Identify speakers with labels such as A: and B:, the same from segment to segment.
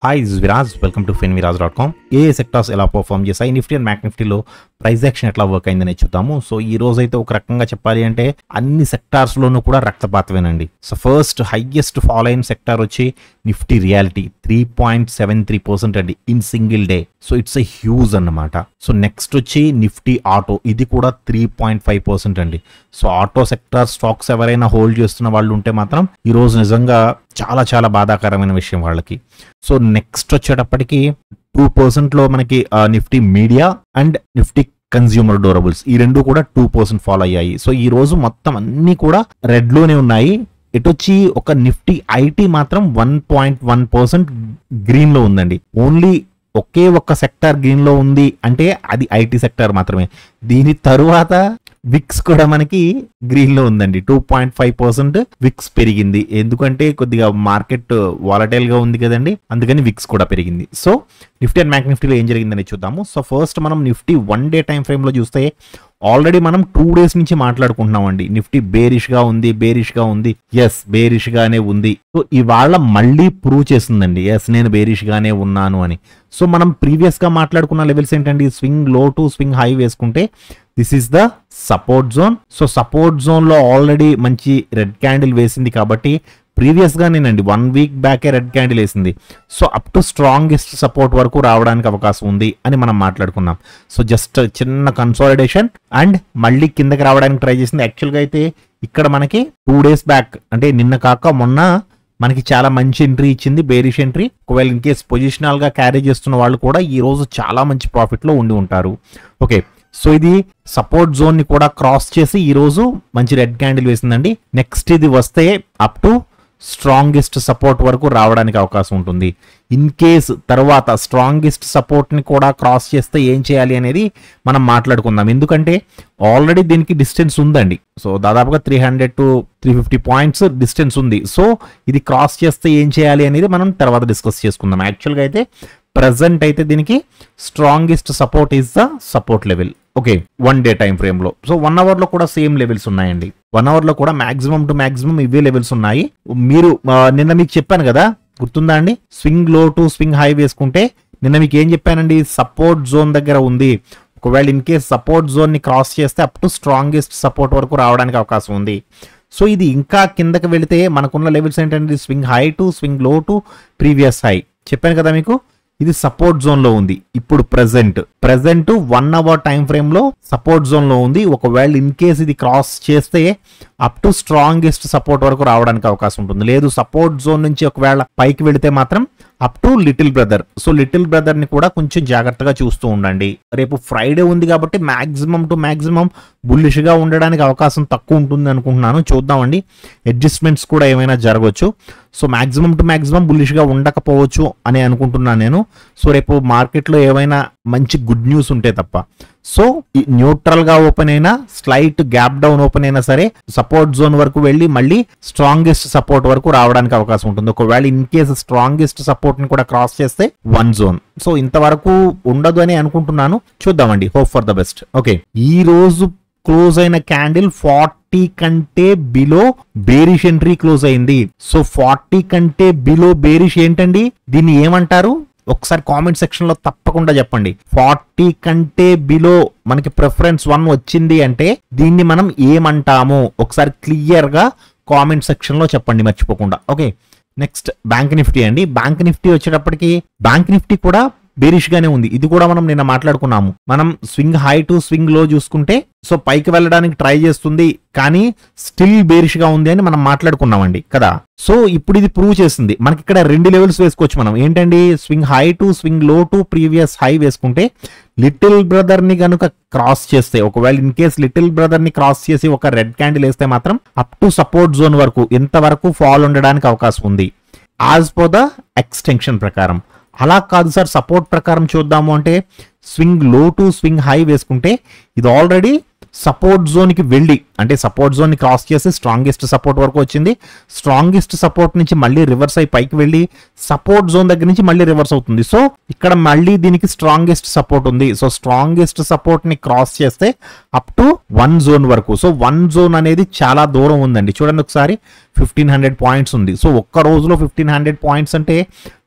A: hi this Viraj welcome to Finviraj dot com ఏ sectors ఎలా perform చేశాయి నిఫ్టీ అండ్ మ్యాక్ నిఫ్టీలో ప్రైస్ యాక్షన్ ఎట్లా వర్క్ అయిందని చూద్దాము సో ఈ రోజు అయితే ఒక రకంగా చెప్పాలి అంటే అన్ని సెక్టార్స్ లోనూ కూడా రక్తపాతమేనండి సో ఫస్ట్ హైయెస్ట్ ఫాలో అయిన సెక్టార్ వచ్చి Nifty realty three point seven three percent అండి in single day so it's a huge అన్నమాట సో నెక్స్ట్ వచ్చి నిఫ్టీ ఆటో ఇది కూడా త్రీ పాయింట్ ఫైవ్ పర్సెంట్ అండి సో ఆటో సెక్టార్ స్టాక్స్ ఎవరైనా hold చేస్తున్న వాళ్ళు ఉంటే మాత్రం ఈ రోజు నిజంగా చాలా చాలా బాధాకరమైన విషయం వాళ్ళకి సో నెక్స్ట్ వచ్చేటప్పటికి టూ పర్సెంట్ లో మనకి Nifty media and Nifty consumer durables ఈ రెండు కూడా టూ పర్సెంట్ ఫాలో అయ్యాయి సో ఈ రోజు మొత్తం అన్ని కూడా రెడ్ లోనే ఉన్నాయి ఇటొచ్చి ఒక నిఫ్టీ ఐటీ మాత్రం one point one percent green లో ఉందండి ఓన్లీ ఒకే ఒక్క సెక్టార్ గ్రీన్ లో ఉంది అంటే అది ఐటీ సెక్టార్ మాత్రమే దీని తరువాత విక్స్ కూడా మనకి గ్రీన్ లో ఉందండి two point five percent VIX పెరిగింది ఎందుకంటే కొద్దిగా మార్కెట్ వాలటైల్ గా ఉంది కదండి అందుకని విక్స్ కూడా పెరిగింది సో నిఫ్టీ అండ్ మ్యాక్ నిఫ్టీలో ఏం జరిగిందని చూద్దాము సో ఫస్ట్ మనం Nifty one day time frame లో చూస్తే ఆల్రెడీ మనం టూ డేస్ నుంచి మాట్లాడుకుంటున్నాం అండి నిఫ్టీ బేరిష్ గా ఉంది బేరిష్ గా ఉంది ఎస్ బేరిష్ గానే ఉంది సో ఇవాళ మళ్ళీ ప్రూవ్ చేసిందండి ఎస్ నేను బేరిష్ గానే ఉన్నాను అని సో మనం ప్రీవియస్ గా మాట్లాడుకున్న లెవెల్స్ ఏంటండి swing low to swing high వేసుకుంటే this is the support zone so support zone లో ఆల్రెడీ మంచి రెడ్ క్యాండిల్ వేసింది కాబట్టి ప్రీవియస్ గా నేనండి వన్ వీక్ బ్యాకే రెడ్ క్యాండిల్ వేసింది so up to strongest support వరకు రావడానికి అవకాశం ఉంది అని మనం మాట్లాడుకున్నాం సో జస్ట్ చిన్న కన్సాలిడేషన్ అండ్ మళ్ళీ కిందకి రావడానికి ట్రై చేసింది యాక్చువల్గా అయితే ఇక్కడ మనకి టూ డేస్ బ్యాక్ అంటే నిన్న కాక మొన్న మనకి చాలా మంచి ఎంట్రీ ఇచ్చింది బేరిష్ ఎంట్రీ ఒకవేళ ఇన్ కేస్ పొజిషనల్ గా క్యారీ చేస్తున్న వాళ్ళు కూడా ఈ రోజు చాలా మంచి ప్రాఫిట్ లో ఉండి ఉంటారు ఓకే సో ఇది సపోర్ట్ జోన్ ని కూడా క్రాస్ చేసి ఈ రోజు మంచి రెడ్ క్యాండిల్ వేసిందండి నెక్స్ట్ ఇది వస్తే అప్ టు స్ట్రాంగెస్ట్ సపోర్ట్ వరకు రావడానికి అవకాశం ఉంటుంది ఇన్ కేస్ తర్వాత స్ట్రాంగెస్ట్ సపోర్ట్ ని కూడా క్రాస్ చేస్తే ఏం చేయాలి అనేది మనం మాట్లాడుకుందాం ఎందుకంటే ఆల్రెడీ దీనికి డిస్టెన్స్ ఉందండి సో దాదాపుగా three hundred to three fifty points distance ఉంది సో ఇది క్రాస్ చేస్తే ఏం చేయాలి అనేది మనం తర్వాత డిస్కస్ చేసుకుందాం యాక్చువల్గా అయితే ప్రజెంట్ అయితే దీనికి strongest support is the support level okay one day time frame లో సో వన్ అవర్ లో కూడా సేమ్ లెవెల్స్ ఉన్నాయండి వన్ అవర్ లో కూడా మాక్సిమం టు మాక్సిమం ఇవే లెవెల్స్ ఉన్నాయి మీరు ఆ, నిన్న మీకు చెప్పాను కదా గుర్తుందా అండి swing low to swing high వేసుకుంటే నిన్న మీకు ఏం చెప్పానండి సపోర్ట్ జోన్ దగ్గర ఉంది ఒకవేళ ఇన్ కేస్ సపోర్ట్ జోన్ ని క్రాస్ చేస్తే అప్ టు స్ట్రాంగెస్ట్ సపోర్ట్ వరకు రావడానికి అవకాశం ఉంది సో ఇది ఇంకా కిందకి వెళితే మనకున్న లెవెల్స్ ఏంటంటే swing high to swing low to previous high చెప్పాను కదా మీకు ఇది సపోర్ట్ జోన్ లో ఉంది ఇప్పుడు present present one hour time frame లో సపోర్ట్ జోన్ లో ఉంది ఒకవేళ ఇన్ కేస్ ఇది క్రాస్ చేస్తే అప్ టు స్ట్రాంగెస్ట్ సపోర్ట్ వరకు రావడానికి అవకాశం ఉంటుంది లేదు సపోర్ట్ జోన్ నుంచి ఒకవేళ పైకి వెళితే మాత్రం up to little brother so little brother ని కూడా కొంచెం జాగ్రత్తగా చూస్తూ ఉండండి రేపు ఫ్రైడే ఉంది కాబట్టి మాక్సిమం టు మాక్సిమం బుల్లిష్ గా ఉండడానికి అవకాశం తక్కువ ఉంటుంది అనుకుంటున్నాను చూద్దామండి అడ్జస్ట్మెంట్స్ కూడా ఏమైనా జరగవచ్చు so maximum to maximum bullish గా ఉండకపోవచ్చు అని అనుకుంటున్నాను నేను సో రేపు మార్కెట్ లో ఏమైనా మంచి గుడ్ న్యూస్ ఉంటే తప్ప సో న్యూట్రల్ గా ఓపెన్ అయినా స్లైట్ గ్యాప్ డౌన్ ఓపెన్ అయినా సరే సపోర్ట్ జోన్ వరకు వెళ్ళి మళ్ళీ స్ట్రాంగెస్ట్ సపోర్ట్ వరకు రావడానికి అవకాశం ఉంటుంది ఒకవేళ ఇన్ కేస్ స్ట్రాంగెస్ట్ సపోర్ట్ ని కూడా క్రాస్ చేస్తే వన్ జోన్ సో ఇంతవరకు ఉండదు అని అనుకుంటున్నాను చూద్దామండి hope for the best okay ఈ రోజు క్లోజ్ అయిన క్యాండిల్ ఫార్టీ కంటే బిలో బేరిష్ ఎంట్రీ క్లోజ్ అయింది సో ఫార్టీ కంటే బిలో బేరిష్ ఏంటండి దీన్ని ఏమంటారు ఒకసారి కామెంట్ సెక్షన్ లో తప్పకుండా చెప్పండి ఫార్టీ కంటే బిలో మనకి ప్రిఫరెన్స్ వన్ వచ్చింది అంటే దీన్ని మనం ఏమంటాము ఒకసారి క్లియర్ గా కామెంట్ సెక్షన్ లో చెప్పండి మర్చిపోకుండా ఓకే నెక్స్ట్ బ్యాంక్ నిఫ్టీ అండి బ్యాంక్ నిఫ్టీ వచ్చేటప్పటికి బ్యాంక్ నిఫ్టీ కూడా బేరిష్ గానే ఉంది ఇది కూడా మనం నిన్న మాట్లాడుకున్నాము మనం స్వింగ్ హై టు స్వింగ్ లో చూసుకుంటే సో పైకి వెళ్ళడానికి ట్రై చేస్తుంది కానీ స్టిల్ బేరిష్ గా ఉంది అని మనం మాట్లాడుకున్నామండి కదా సో ఇప్పుడు ఇది ప్రూవ్ చేసింది మనకి ఇక్కడ రెండు లెవెల్స్ వేసుకోవచ్చు మనం ఏంటండి swing high to swing low to previous high వేసుకుంటే లిటిల్ బ్రదర్ ని కనుక క్రాస్ చేస్తే ఒకవేళ ఇన్ కేస్ లిటిల్ బ్రదర్ ని క్రాస్ చేసి ఒక రెడ్ క్యాండిల్ వేస్తే మాత్రం అప్ టు సపోర్ట్ జోన్ వరకు ఎంత వరకు ఫాల్ ఉండడానికి అవకాశం ఉంది యాజ్ పర్ ద ఎక్స్టెన్షన్ ప్రకారం అలా కాదు సార్ సపోర్ట్ ప్రకారం చూద్దాము అంటే swing low to swing high వేసుకుంటే ఇది ఆల్రెడీ సపోర్ట్ జోన్ కి వెళ్ళి అంటే సపోర్ట్ జోన్ ని క్రాస్ చేసి స్ట్రాంగెస్ట్ సపోర్ట్ వరకు వచ్చింది స్ట్రాంగెస్ట్ సపోర్ట్ నుంచి మళ్ళీ రివర్స్ అయి పైకి వెళ్ళి సపోర్ట్ జోన్ దగ్గర నుంచి మళ్ళీ రివర్స్ అవుతుంది సో ఇక్కడ మళ్ళీ దీనికి స్ట్రాంగెస్ట్ సపోర్ట్ ఉంది సో స్ట్రాంగెస్ట్ సపోర్ట్ ని క్రాస్ చేస్తే అప్ టు వన్ జోన్ వరకు సో వన్ జోన్ అనేది చాలా దూరం ఉందండి చూడండి ఒకసారి ఫిఫ్టీన్ హండ్రెడ్ పాయింట్స్ ఉంది సో ఒక్క రోజులో ఫిఫ్టీన్ హండ్రెడ్ పాయింట్స్ అంటే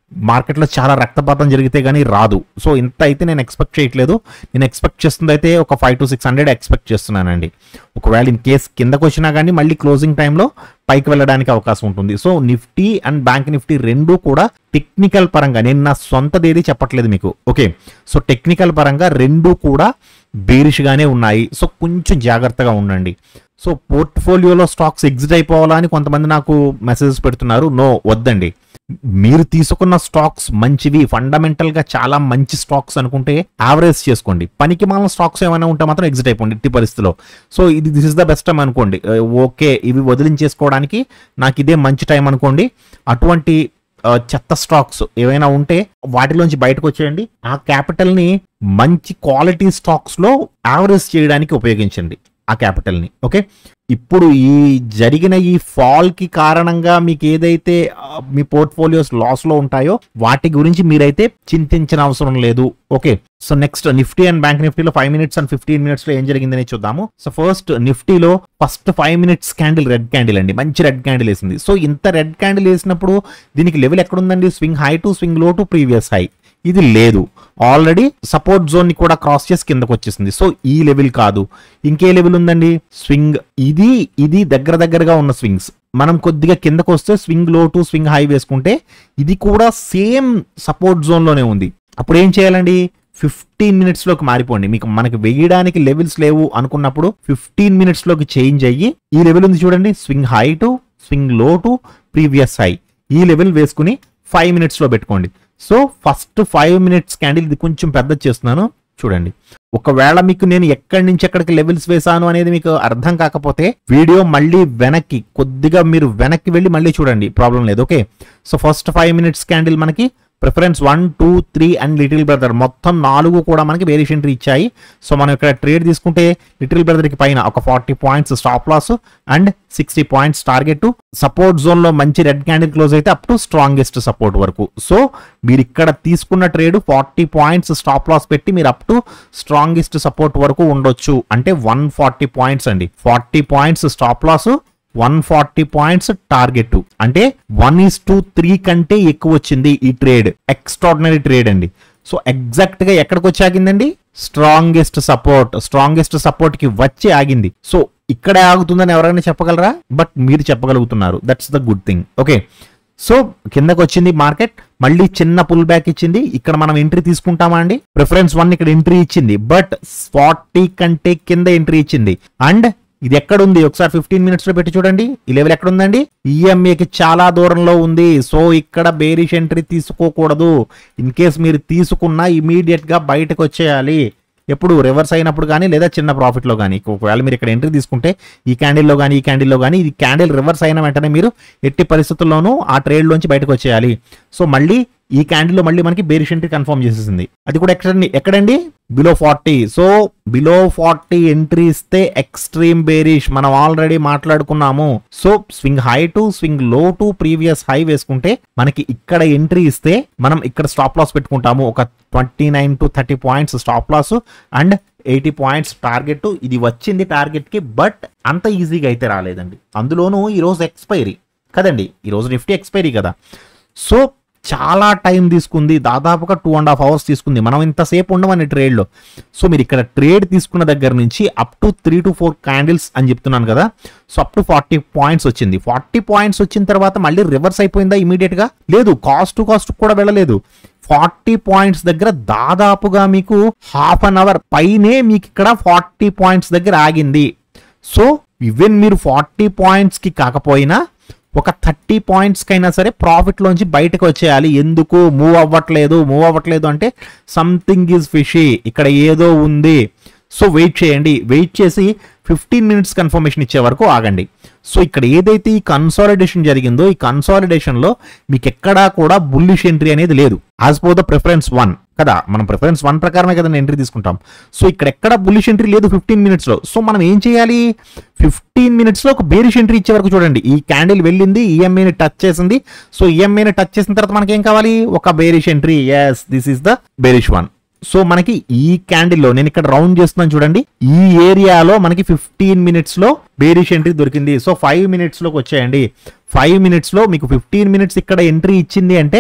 A: మార్కెట్లో చాలా రక్తపాతం జరిగితే కానీ రాదు సో ఇంత అయితే నేను ఎక్స్పెక్ట్ చేయట్లేదు నేను ఎక్స్పెక్ట్ చేస్తుంది అయితే ఒక five to six hundred expect చేస్తున్నానండి ఒకవేళ ఇన్ కేస్ కిందకు వచ్చినా కానీ మళ్ళీ క్లోజింగ్ టైంలో పైకి వెళ్ళడానికి అవకాశం ఉంటుంది so Nifty and bank Nifty రెండు కూడా టెక్నికల్ పరంగా నేను నా సొంతదేది చెప్పట్లేదు మీకు ఓకే సో టెక్నికల్ పరంగా రెండు కూడా బేరిష్గానే ఉన్నాయి సో కొంచెం జాగ్రత్తగా ఉండండి సో పోర్ట్ఫోలియోలో స్టాక్స్ ఎగ్జిట్ అయిపోవాలా అని కొంతమంది నాకు మెసేజెస్ పెడుతున్నారు నో వద్దండి మీరు తీసుకున్న స్టాక్స్ మంచివి ఫండమెంటల్ గా చాలా మంచి స్టాక్స్ అనుకుంటే యావరేజ్ చేసుకోండి పనికి మాలిన స్టాక్స్ ఏమైనా ఉంటే మాత్రం ఎగ్జిట్ అయిపోండి ఇట్టి పరిస్థితిలో సో ఇది this is the best time అనుకోండి ఓకే ఇవి వదిలించేసుకోవడానికి నాకు ఇదే మంచి టైం అనుకోండి అటువంటి ఆ, చెత్త స్టాక్స్ ఏవైనా ఉంటే వాటిలోంచి బయటకు వచ్చేయండి ఆ క్యాపిటల్ ని మంచి క్వాలిటీ స్టాక్స్ లో యావరేజ్ చేయడానికి ఉపయోగించండి ఆ క్యాపిటల్ ని ఓకే ఇప్పుడు ఈ జరిగిన ఈ ఫాల్ కి కారణంగా మీకు ఏదైతే ఆ, మీ పోర్ట్ఫోలియోస్ లాస్ లో ఉంటాయో వాటి గురించి మీరైతే చింతించిన అవసరం లేదు okay so next Nifty and bank నిఫ్టీలో five minutes and fifteen minutes లో ఏం జరిగిందని చూద్దాము సో ఫస్ట్ నిఫ్టీలో first five minutes candle red candle అండి మంచి రెడ్ క్యాండిల్ వేసింది సో ఇంత రెడ్ క్యాండిల్ వేసినప్పుడు దీనికి లెవెల్ ఎక్కడ ఉందండి swing high to swing low to previous high ఇది లేదు ఆల్రెడీ సపోర్ట్ జోన్ ని కూడా క్రాస్ చేసి కిందకు వచ్చేసింది సో ఈ లెవెల్ కాదు ఇంకే లెవెల్ ఉందండి స్వింగ్ ఇది ఇది దగ్గర దగ్గరగా ఉన్న స్వింగ్స్ మనం కొద్దిగా కిందకు వస్తే swing low to swing high వేసుకుంటే ఇది కూడా సేమ్ సపోర్ట్ జోన్ లోనే ఉంది అప్పుడు ఏం చేయాలండి ఫిఫ్టీన్ మినిట్స్ లోకి మారిపోండి మీకు మనకి వేయడానికి లెవెల్స్ లేవు అనుకున్నప్పుడు ఫిఫ్టీన్ మినిట్స్ లోకి చేంజ్ అయ్యి ఈ లెవెల్ ఉంది చూడండి swing high to swing low to previous high ఈ లెవెల్ వేసుకుని ఫైవ్ మినిట్స్ లో పెట్టుకోండి so first five minutes candle ఇది కొంచెం పెద్ద చేస్తున్నాను చూడండి ఒకవేళ మీకు నేను ఎక్కడి నుంచి ఎక్కడికి లెవెల్స్ వేసాను అనేది మీకు అర్థం కాకపోతే వీడియో మళ్ళీ వెనక్కి కొద్దిగా మీరు వెనక్కి వెళ్ళి మళ్ళీ చూడండి ప్రాబ్లం లేదు okay so first five minutes candle మనకి preference one two three and little brother మొత్తం నాలుగు కూడా మనకి వేరియేషన్ ఎంట్రీ ఇచ్చాయి సో మనం ఇక్కడ ట్రేడ్ తీసుకుంటే లిటిల్ బ్రదర్కి పైన ఒక forty points stop loss and sixty points target support zone లో మంచి రెడ్ క్యాండిల్ క్లోజ్ అయితే అప్ టు స్ట్రాంగెస్ట్ సపోర్ట్ వరకు సో మీరు ఇక్కడ తీసుకున్న trade forty points stop loss పెట్టి మీరు అప్ టు స్ట్రాంగెస్ట్ సపోర్ట్ వరకు ఉండొచ్చు అంటే వన్ ఫార్టీ పాయింట్స్ అండి forty points stop loss one forty points target అంటే వన్ ఈస్ టు త్రీ కంటే ఎక్కువ వచ్చింది ఈ ట్రేడ్ ఎక్స్ట్రాడినరీ ట్రేడ్ అండి సో ఎగ్జాక్ట్ గా ఎక్కడికి వచ్చి ఆగిందండి స్ట్రాంగెస్ట్ సపోర్ట్ స్ట్రాంగెస్ట్ సపోర్ట్ కి వచ్చి ఆగింది సో ఇక్కడే ఆగుతుందని ఎవరైనా చెప్పగలరా బట్ మీరు చెప్పగలుగుతున్నారు that's the good thing okay so కిందకు వచ్చింది మార్కెట్ మళ్ళీ చిన్న పుల్ బ్యాక్ ఇచ్చింది ఇక్కడ మనం ఎంట్రీ తీసుకుంటామా అండి ప్రిఫరెన్స్ వన్ ఇక్కడ ఎంట్రీ ఇచ్చింది బట్ ఫార్టీ కంటే కింద ఎంట్రీ ఇచ్చింది అండ్ ఇది ఎక్కడ ఉంది ఒకసారి ఫిఫ్టీన్ మినిట్స్ లో పెట్టి చూడండి ఈ లెవెల్ ఎక్కడ ఉందండి ఈఎంఏకి చాలా దూరంలో ఉంది సో ఇక్కడ బేరిష్ ఎంట్రీ తీసుకోకూడదు ఇన్ కేస్ మీరు తీసుకున్నా ఇమీడియట్ గా బయటకు వచ్చేయాలి ఎప్పుడు రివర్స్ అయినప్పుడు కానీ లేదా చిన్న ప్రాఫిట్లో కానీ ఒకవేళ మీరు ఇక్కడ ఎంట్రీ తీసుకుంటే ఈ క్యాండిల్లో కానీ ఈ క్యాండిల్లో కానీ ఇది క్యాండిల్ రివర్స్ అయిన వెంటనే మీరు ఎట్టి పరిస్థితుల్లోనూ ఆ ట్రేడ్లోంచి బయటకు వచ్చేయాలి సో మళ్ళీ ఈ క్యాండిల్లో మళ్ళీ మనకి బేరిష్ ఎంట్రీ కన్ఫర్మ్ చేసేసింది అది కూడా ఎక్కడండి ఎక్కడండి below forty so below forty entry ఇస్తే ఎక్స్ట్రీమ్ బేరిష్ మనం ఆల్రెడీ మాట్లాడుకున్నాము so swing high to swing low to previous high వేసుకుంటే మనకి ఇక్కడ ఎంట్రీ ఇస్తే మనం ఇక్కడ స్టాప్ లాస్ పెట్టుకుంటాము ఒక twenty nine to thirty points stop loss and eighty points target ఇది వచ్చింది టార్గెట్ కి బట్ అంత ఈజీగా అయితే రాలేదండి అందులోనూ ఈరోజు ఎక్స్పైరీ కదండి ఈరోజు నిఫ్టీ ఎక్స్పైరీ కదా సో చాలా టైం తీసుకుంది దాదాపుగా టూ అండ్ హాఫ్ అవర్స్ తీసుకుంది మనం ఇంతసేపు ఉండమని ట్రేడ్లో సో మీరు ఇక్కడ ట్రేడ్ తీసుకున్న దగ్గర నుంచి up to three to four candles అని చెప్తున్నాను కదా so up to forty points వచ్చింది ఫార్టీ పాయింట్స్ వచ్చిన తర్వాత మళ్ళీ రివర్స్ అయిపోయిందా ఇమీడియట్ గా లేదు కాస్ట్ టు కాస్ట్ కూడా వెళ్ళలేదు ఫార్టీ పాయింట్స్ దగ్గర దాదాపుగా మీకు హాఫ్ అన్ అవర్ పైనే మీకు ఇక్కడ ఫార్టీ పాయింట్స్ దగ్గర ఆగింది సో ఈవెన్ మీరు ఫార్టీ పాయింట్స్ కి కాకపోయినా ఒక థర్టీ పాయింట్స్ కైనా సరే ప్రాఫిట్ లోంచి బయటకు వచ్చేయాలి ఎందుకు మూవ్ అవ్వట్లేదు మూవ్ అవ్వట్లేదు అంటే సంథింగ్ ఈజ్ ఫిషీ ఇక్కడ ఏదో ఉంది సో వెయిట్ చేయండి వెయిట్ చేసి ఫిఫ్టీన్ మినిట్స్ కన్ఫర్మేషన్ ఇచ్చే వరకు ఆగండి సో ఇక్కడ ఏదైతే ఈ కన్సాలిడేషన్ జరిగిందో ఈ కన్సాలిడేషన్ లో మీకు ఎక్కడా కూడా బుల్లిష్ ఎంట్రీ అనేది లేదు as per the preference one కదా మనం ప్రిఫరెన్స్ వన్ ప్రకారమే కదా ఎంట్రీ తీసుకుంటాం సో ఇక్కడ ఎక్కడ బుల్లిష్ ఎంట్రీ లేదు ఫిఫ్టీన్ మినిట్స్ లో సో మనం ఏం చేయాలి ఫిఫ్టీన్ మినిట్స్ లో ఒక బేరిష్ ఎంట్రీ ఇచ్చే వరకు చూడండి ఈ క్యాండిల్ వెళ్ళింది ఈఎంఐని టచ్ చేసింది సో ఈఎంఐని టచ్ చేసిన తర్వాత మనకి ఏం కావాలి ఒక bearish entry yes this is the bearish one so మనకి ఈ క్యాండిల్లో నేను ఇక్కడ రౌండ్ చేస్తున్నాను చూడండి ఈ ఏరియాలో మనకి ఫిఫ్టీన్ మినిట్స్ లో బేరిష్ ఎంట్రీ దొరికింది సో ఫైవ్ మినిట్స్ లోకి వచ్చేయండి ఫైవ్ మినిట్స్ లో మీకు ఫిఫ్టీన్ మినిట్స్ ఇక్కడ ఎంట్రీ ఇచ్చింది అంటే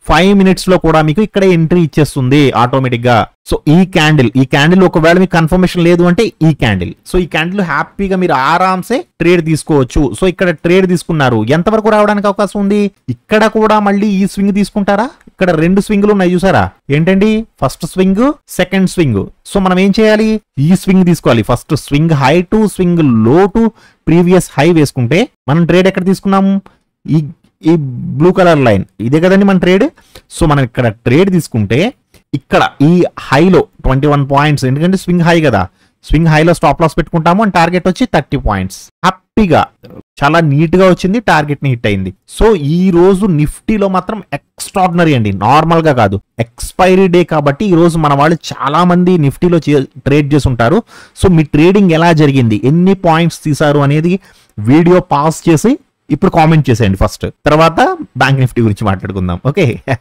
A: ఫైవ్ మినిట్స్ లో కూడా మీకు ఇక్కడ ఎంట్రీ ఇచ్చేస్తుంది ఆటోమేటిక్ గా సో ఈ క్యాండిల్ ఈ క్యాండిల్ ఒకవేళ మీకు కన్ఫర్మేషన్ లేదు అంటే ఈ క్యాండిల్ సో ఈ క్యాండిల్ హ్యాపీగా మీరు ఆరామ్సే ట్రేడ్ తీసుకోవచ్చు సో ఇక్కడ ట్రేడ్ తీసుకున్నారు ఎంత వరకు రావడానికి అవకాశం ఉంది ఇక్కడ కూడా మళ్ళీ ఈ స్వింగ్ తీసుకుంటారా ఇక్కడ రెండు స్వింగ్లు ఉన్నాయి చూసారా ఏంటండి first swing second swing so మనం ఏం చేయాలి ఈ స్వింగ్ తీసుకోవాలి first swing high to swing low to previous high వేసుకుంటే మనం ట్రేడ్ ఎక్కడ తీసుకున్నాము ఈ ఈ బ్లూ కలర్ లైన్ ఇదే కదండి మన ట్రేడ్ సో మనం ఇక్కడ ట్రేడ్ తీసుకుంటే ఇక్కడ ఈ హైలో ట్వంటీ వన్ పాయింట్స్ ఎందుకంటే స్వింగ్ హై కదా స్వింగ్ హైలో స్టాప్ లాస్ పెట్టుకుంటాము అండ్ టార్గెట్ వచ్చి థర్టీ పాయింట్స్ హ్యాపీగా చాలా నీట్ గా వచ్చింది టార్గెట్ ని హిట్ అయింది సో ఈ రోజు నిఫ్టీలో మాత్రం ఎక్స్ట్రాడినరీ అండి నార్మల్ గా కాదు ఎక్స్పైరీ డే కాబట్టి ఈ రోజు మన వాళ్ళు చాలా మంది నిఫ్టీలో ట్రేడ్ చేసి ఉంటారు సో మీ ట్రేడింగ్ ఎలా జరిగింది ఎన్ని పాయింట్స్ తీసారు అనేది వీడియో పాస్ చేసి ఇప్పుడు కామెంట్ చేసేయండి ఫస్ట్ తర్వాత బ్యాంక్ నిఫ్టీ గురించి మాట్లాడుకుందాం ఓకే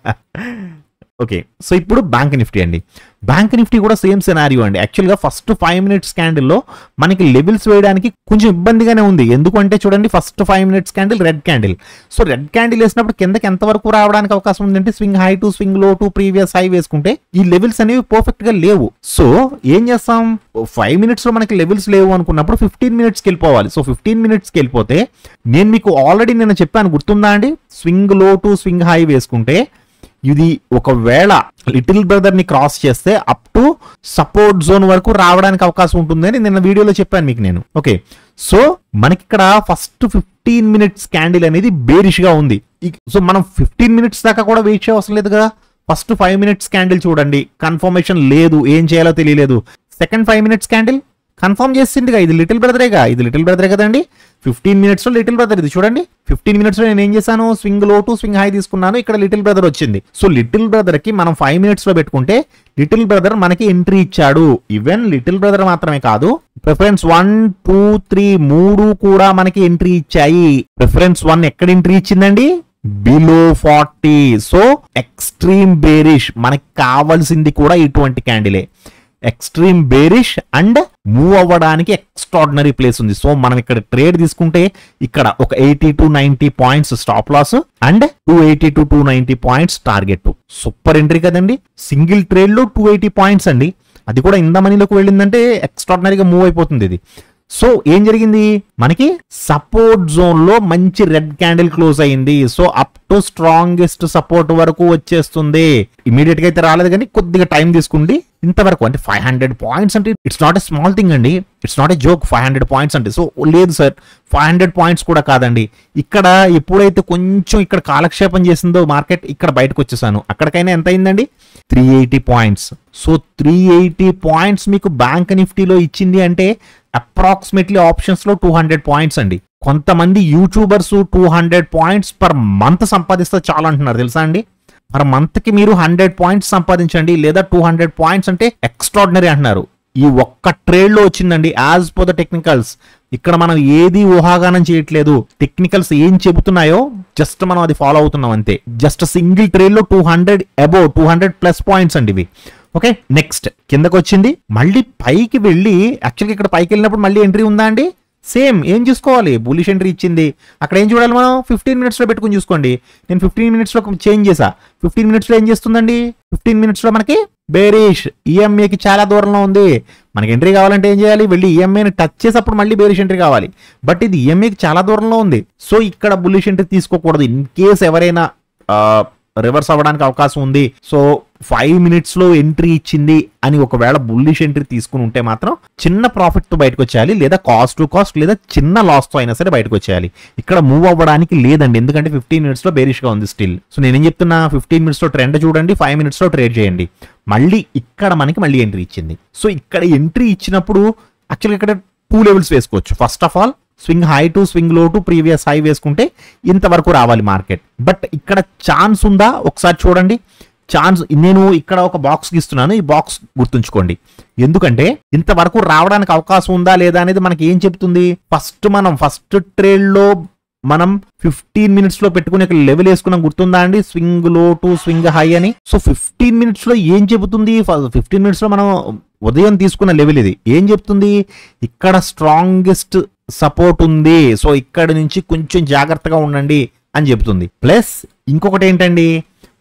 A: ఓకే సో ఇప్పుడు బ్యాంక్ నిఫ్టీ అండి బ్యాంక్ నిఫ్టీ కూడా సేమ్ సినారియో అండి యాక్చువల్గా ఫస్ట్ ఫైవ్ మినిట్స్ క్యాండిల్లో మనకి లెవెల్స్ వేయడానికి కొంచెం ఇబ్బందిగానే ఉంది ఎందుకంటే చూడండి first five minutes candle red candle so red candle వేసినప్పుడు కిందకి ఎంత వరకు రావడానికి అవకాశం ఉందంటే swing high to swing low to previous high వేసుకుంటే ఈ లెవెల్స్ అనేవి పర్ఫెక్ట్ గా లేవు సో ఏం చేస్తాం ఫైవ్ మినిట్స్ లో మనకి లెవెల్స్ లేవు అనుకున్నప్పుడు ఫిఫ్టీన్ మినిట్స్కి వెళ్ళిపోవాలి సో ఫిఫ్టీన్ మినిట్స్కి వెళ్ళిపోతే నేను మీకు ఆల్రెడీ నేను చెప్పాను గుర్తుందా అండి swing low to swing high వేసుకుంటే ఇది ఒకవేళ లిటిల్ బ్రదర్ ని క్రాస్ చేస్తే అప్ టు సపోర్ట్ జోన్ వరకు రావడానికి అవకాశం ఉంటుందని నిన్న వీడియోలో చెప్పాను మీకు నేను ఓకే సో మనకి ఇక్కడ ఫస్ట్ ఫిఫ్టీన్ మినిట్స్ క్యాండిల్ అనేది బేరిష్ గా ఉంది ఈ- సో మనం ఫిఫ్టీన్ మినిట్స్ దాకా కూడా వెయిట్ చేయవసరం లేదు కదా ఫస్ట్ ఫైవ్ మినిట్స్ క్యాండిల్ చూడండి కన్ఫర్మేషన్ లేదు ఏం చేయాలో తెలియలేదు second five minutes candle confirm చేసిందిగా ఇది లిటిల్ బ్రదరేగా ఇది లిటిల్ బ్రదరే కదండి ఫిఫ్టీన్ మినిట్స్ లో లిటిల్ బ్రదర్ ఇది చూడండి ఫిఫ్టీన్ మినిట్స్ లో నేను ఏం చేశాను swing low to swing high తీసుకున్నాను ఇక్కడ లిటిల్ బ్రదర్ వచ్చింది సో లిటిల్ బ్రదర్ కి మనం ఫైవ్ మినిట్స్ లో పెట్టుకుంటే లిటిల్ బ్రదర్ మనకి ఎంట్రీ ఇచ్చాడు ఈవెన్ లిటిల్ బ్రదర్ మాత్రమే కాదు ప్రిఫరెన్స్ వన్ టూ త్రీ మూడు కూడా మనకి ఎంట్రీ ఇచ్చాయి ప్రిఫరెన్స్ వన్ ఎక్కడ ఎంట్రీ ఇచ్చిందండి below forty so extreme bearish మనకి కావాల్సింది కూడా ఇటువంటి క్యాండిలే ఎక్స్ట్రీమ్ బేరిష్ అండ్ మూవ్ అవ్వడానికి ఎక్స్ట్రాడినరీ ప్లేస్ ఉంది సో మనం ఇక్కడ ట్రేడ్ తీసుకుంటే ఇక్కడ ఒక eighty to ninety points stop loss and two eighty to two ninety points target super entry కదండి సింగిల్ ట్రేడ్ లో టూ ఎయిటీ పాయింట్స్ అండి అది కూడా ఇంద మనీలోకి వెళ్ళిందంటే ఎక్స్ట్రాడినరీగా మూవ్ అయిపోతుంది ఇది సో ఏం జరిగింది మనకి సపోర్ట్ జోన్ లో మంచి రెడ్ క్యాండిల్ క్లోజ్ అయింది so up to strongest support వరకు వచ్చేస్తుంది ఇమీడియట్ గా అయితే రాలేదు కానీ కొద్దిగా టైం తీసుకుంది ఇంతవరకు అంటే ఫైవ్ హండ్రెడ్ పాయింట్స్ అంటే it's not a small thing అండి it's not a joke five hundred points అంటే సో లేదు సార్ ఫైవ్ హండ్రెడ్ పాయింట్స్ కూడా కాదండి ఇక్కడ ఎప్పుడైతే కొంచెం ఇక్కడ కాలక్షేపం చేసిందో మార్కెట్ ఇక్కడ బయటకు వచ్చేసాను అక్కడికైనా ఎంత అయిందండి three eighty points so three eighty points మీకు బ్యాంక్ నిఫ్టీలో ఇచ్చింది అంటే అప్రాక్సిమేట్లీ ఆప్షన్స్ లో టూ హండ్రెడ్ పాయింట్స్ అండి కొంతమంది YouTubers two hundred points per month సంపాదిస్తే చాలా అంటున్నారు తెలుసా అండి పర్ మంత్ కి మీరు హండ్రెడ్ పాయింట్స్ సంపాదించండి లేదా టూ హండ్రెడ్ పాయింట్స్ అంటే ఎక్స్ట్రాడినరీ అంటున్నారు ఈ ఒక్క ట్రేడ్ లో వచ్చిందండి యాజ్ పర్ ద టెక్నికల్స్ ఇక్కడ మనం ఏది ఊహాగానం చేయట్లేదు టెక్నికల్స్ ఏం చెబుతున్నాయో జస్ట్ మనం అది ఫాలో అవుతున్నాం అంతే జస్ట్ సింగిల్ ట్రేడ్ లో two hundred above two hundred plus points అండి ఇవి ఓకే నెక్స్ట్ కిందకు వచ్చింది మళ్ళీ పైకి వెళ్ళి యాక్చువల్గా ఇక్కడ పైకి వెళ్ళినప్పుడు మళ్ళీ ఎంట్రీ ఉందా అండి సేమ్ ఏం చూసుకోవాలి బులిష్ ఎంట్రీ ఇచ్చింది అక్కడ ఏం చూడాలి మనం ఫిఫ్టీన్ మినిట్స్లో పెట్టుకుని చూసుకోండి నేను ఫిఫ్టీన్ మినిట్స్లో చేంజ్ చేసా ఫిఫ్టీన్ మినిట్స్లో ఏం చేస్తుందండి ఫిఫ్టీన్ మినిట్స్లో మనకి బేరిష్ ఈఎంఏకి చాలా దూరంలో ఉంది మనకి ఎంట్రీ కావాలంటే ఏం చేయాలి వెళ్ళి ఈఎంఐని టచ్ చేసినప్పుడు మళ్ళీ బేరిష్ ఎంట్రీ కావాలి బట్ ఇది ఈఎంఐకి చాలా దూరంలో ఉంది సో ఇక్కడ బులిష్ ఎంట్రీ తీసుకోకూడదు ఇన్ కేస్ ఎవరైనా రివర్స్ అవ్వడానికి అవకాశం ఉంది సో ఫైవ్ మినిట్స్ లో ఎంట్రీ ఇచ్చింది అని ఒకవేళ బుల్లిష్ ఎంట్రీ తీసుకుని ఉంటే మాత్రం చిన్న ప్రాఫిట్ తో బయటకు వచ్చేయాలి లేదా కాస్ట్ టు కాస్ట్ లేదా చిన్న లాస్ తో అయినా సరే బయటకు వచ్చేయాలి ఇక్కడ మూవ్ అవ్వడానికి లేదండి ఎందుకంటే ఫిఫ్టీన్ మినిట్స్ లో బేరిష్ గా ఉంది స్టిల్ సో నేనేం చెప్తున్నా ఫిఫ్టీన్ మినిట్స్ లో ట్రెండ్ చూడండి ఫైవ్ మినిట్స్ లో ట్రేడ్ చేయండి మళ్ళీ ఇక్కడ మనకి మళ్ళీ ఎంట్రీ ఇచ్చింది సో ఇక్కడ ఎంట్రీ ఇచ్చినప్పుడు యాక్చువల్గా ఇక్కడ టూ లెవెల్స్ వేసుకోవచ్చు first of all swing high to swing low to previous high వేసుకుంటే ఇంతవరకు రావాలి మార్కెట్ బట్ ఇక్కడ ఛాన్స్ ఉందా ఒకసారి చూడండి ఛాన్స్ నేను ఇక్కడ ఒక బాక్స్ ఇస్తున్నాను ఈ బాక్స్ గుర్తుంచుకోండి ఎందుకంటే ఇంతవరకు రావడానికి అవకాశం ఉందా లేదా అనేది మనకి ఏం చెప్తుంది ఫస్ట్ మనం ఫస్ట్ ట్రేడ్ లో మనం ఫిఫ్టీన్ మినిట్స్ లో పెట్టుకుని ఇక్కడ లెవెల్ వేసుకున్నాం గుర్తుందా అండి swing low to swing high అని సో ఫిఫ్టీన్ మినిట్స్ లో ఏం చెబుతుంది ఫిఫ్టీన్ మినిట్స్ లో మనం ఉదయం తీసుకున్న లెవెల్ ఇది ఏం చెప్తుంది ఇక్కడ స్ట్రాంగెస్ట్ సపోర్ట్ ఉంది సో ఇక్కడ నుంచి కొంచెం జాగ్రత్తగా ఉండండి అని చెప్తుంది ప్లస్ ఇంకొకటి ఏంటండి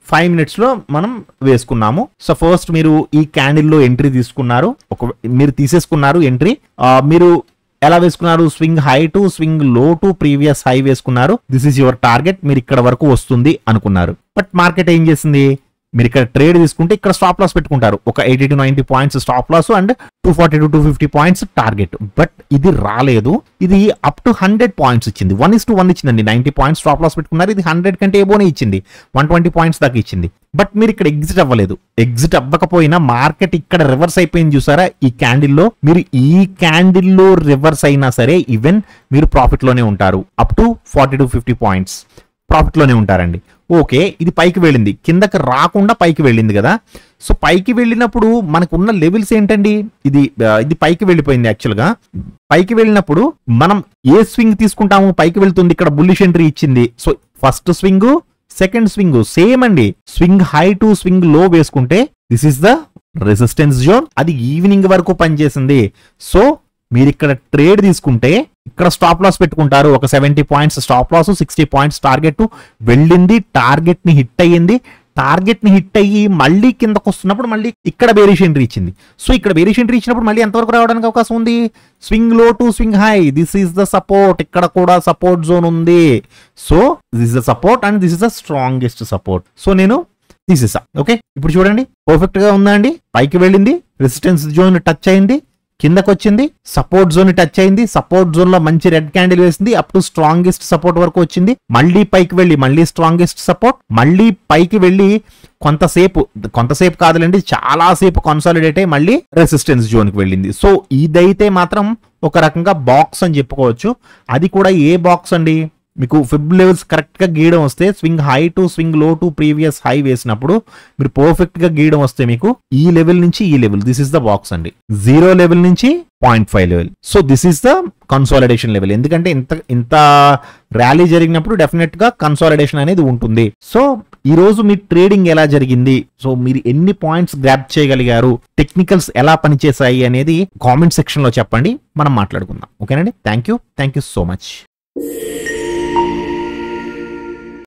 A: ఫైవ్ మినిట్స్ లో మనం వేసుకున్నాము సో ఫస్ట్ మీరు ఈ క్యాండిల్ లో ఎంట్రీ తీసుకున్నారు ఒక మీరు తీసేసుకున్నారు ఎంట్రీ మీరు ఎలా వేసుకున్నారు swing high to swing low to previous high వేసుకున్నారు దిస్ ఇస్ యువర్ టార్గెట్ మీరు ఇక్కడ వరకు వస్తుంది అనుకున్నారు బట్ మార్కెట్ ఏం చేసింది మీరు ఇక్కడ ట్రేడ్ తీసుకుంటే ఇక్కడ స్టాప్ లాస్ పెట్టుకుంటారు ఒక eighty to ninety points stop loss and two forty to two fifty points target but ఇది రాలేదు ఇది అప్ టు హండ్రెడ్ పాయింట్స్ ఇచ్చింది వన్ ఇస్ టు వన్ ఇచ్చిందండి నైన్టీ పాయింట్స్ స్టాప్ లాస్ పెట్టుకున్నారు ఇది హండ్రెడ్ కంటే ఏబోనే ఇచ్చింది వన్ ట్వంటీ పాయింట్స్ దాకా ఇచ్చింది బట్ మీరు ఇక్కడ ఎగ్జిట్ అవ్వలేదు ఎగ్జిట్ అవ్వకపోయినా మార్కెట్ ఇక్కడ రివర్స్ అయిపోయింది చూసారా ఈ క్యాండిల్లో మీరు ఈ క్యాండిల్లో రివర్స్ అయినా సరే ఈవెన్ మీరు ప్రాఫిట్ లోనే ఉంటారు up to forty to fifty points profit లోనే ఉంటారండి ఓకే ఇది పైకి వెళ్ళింది కిందకి రాకుండా పైకి వెళ్ళింది కదా సో పైకి వెళ్ళినప్పుడు మనకు ఉన్న లెవెల్స్ ఏంటండి ఇది ఆ, ఇది పైకి వెళ్ళిపోయింది యాక్చువల్గా పైకి వెళ్ళినప్పుడు మనం ఏ స్వింగ్ తీసుకుంటాము పైకి వెళ్తుంది ఇక్కడ బుల్లిష్ ఎంట్రీ ఇచ్చింది so first swing second swing same అండి swing high to swing low వేసుకుంటే this is the resistance zone అది ఈవినింగ్ వరకు పనిచేసింది సో మీరు ఇక్కడ ట్రేడ్ తీసుకుంటే ఇక్కడ స్టాప్ లాస్ పెట్టుకుంటారు ఒక seventy points stop loss sixty points target వెళ్ళింది టార్గెట్ ని హిట్ అయ్యింది టార్గెట్ ని హిట్ అయ్యి మళ్ళీ కిందకు వస్తున్నప్పుడు మళ్ళీ ఇక్కడ వేరియేషన్ ఎంట్రీ ఇచ్చింది సో ఇక్కడ వేరియేషన్ ఎంట్రీ ఇచ్చినప్పుడు మళ్ళీ ఎంతవరకు రావడానికి అవకాశం ఉంది swing low to swing high this is the support ఇక్కడ కూడా సపోర్ట్ జోన్ ఉంది so this is the support and this is the strongest support so నేను తీసేసా ఓకే ఇప్పుడు చూడండి పర్ఫెక్ట్ గా ఉందా అండి పైకి వెళ్ళింది రెసిస్టెన్స్ జోన్ టచ్ అయింది కిందకు వచ్చింది సపోర్ట్ జోన్ టచ్ అయింది సపోర్ట్ జోన్ లో మంచి రెడ్ క్యాండిల్ వేసింది అప్ టు స్ట్రాంగెస్ట్ సపోర్ట్ వరకు వచ్చింది మళ్ళీ పైకి వెళ్ళి మళ్ళీ స్ట్రాంగెస్ట్ సపోర్ట్ మళ్ళీ పైకి వెళ్ళి కొంతసేపు కొంతసేపు కాదులేండి చాలా సేపు కన్సాలిడేట్ అయ్యి మళ్ళీ రెసిస్టెన్స్ జోన్ కి వెళ్ళింది సో ఇదైతే మాత్రం ఒక రకంగా బాక్స్ అని చెప్పుకోవచ్చు అది కూడా ఏ బాక్స్ అండి మీకు ఫిబ్ లెవెల్స్ కరెక్ట్ గా గీయడం వస్తే swing high to swing low to previous high వేసినప్పుడు మీరు పర్ఫెక్ట్ గా గీయడం వస్తే మీకు ఈ లెవెల్ నుంచి ఈ level this is the box అండి జీరో లెవెల్ నుంచి point five level so this is the consolidation level ఎందుకంటే ఇంత ఇంత ర్యాలీ జరిగినప్పుడు డెఫినెట్ గా కన్సాలిడేషన్ అనేది ఉంటుంది సో ఈ రోజు మీ ట్రేడింగ్ ఎలా జరిగింది సో మీరు ఎన్ని పాయింట్స్ గ్రాప్ చేయగలిగారు టెక్నికల్స్ ఎలా పనిచేశాయి అనేది కామెంట్ సెక్షన్ లో చెప్పండి మనం మాట్లాడుకుందాం ఓకేనండి thank you thank you so much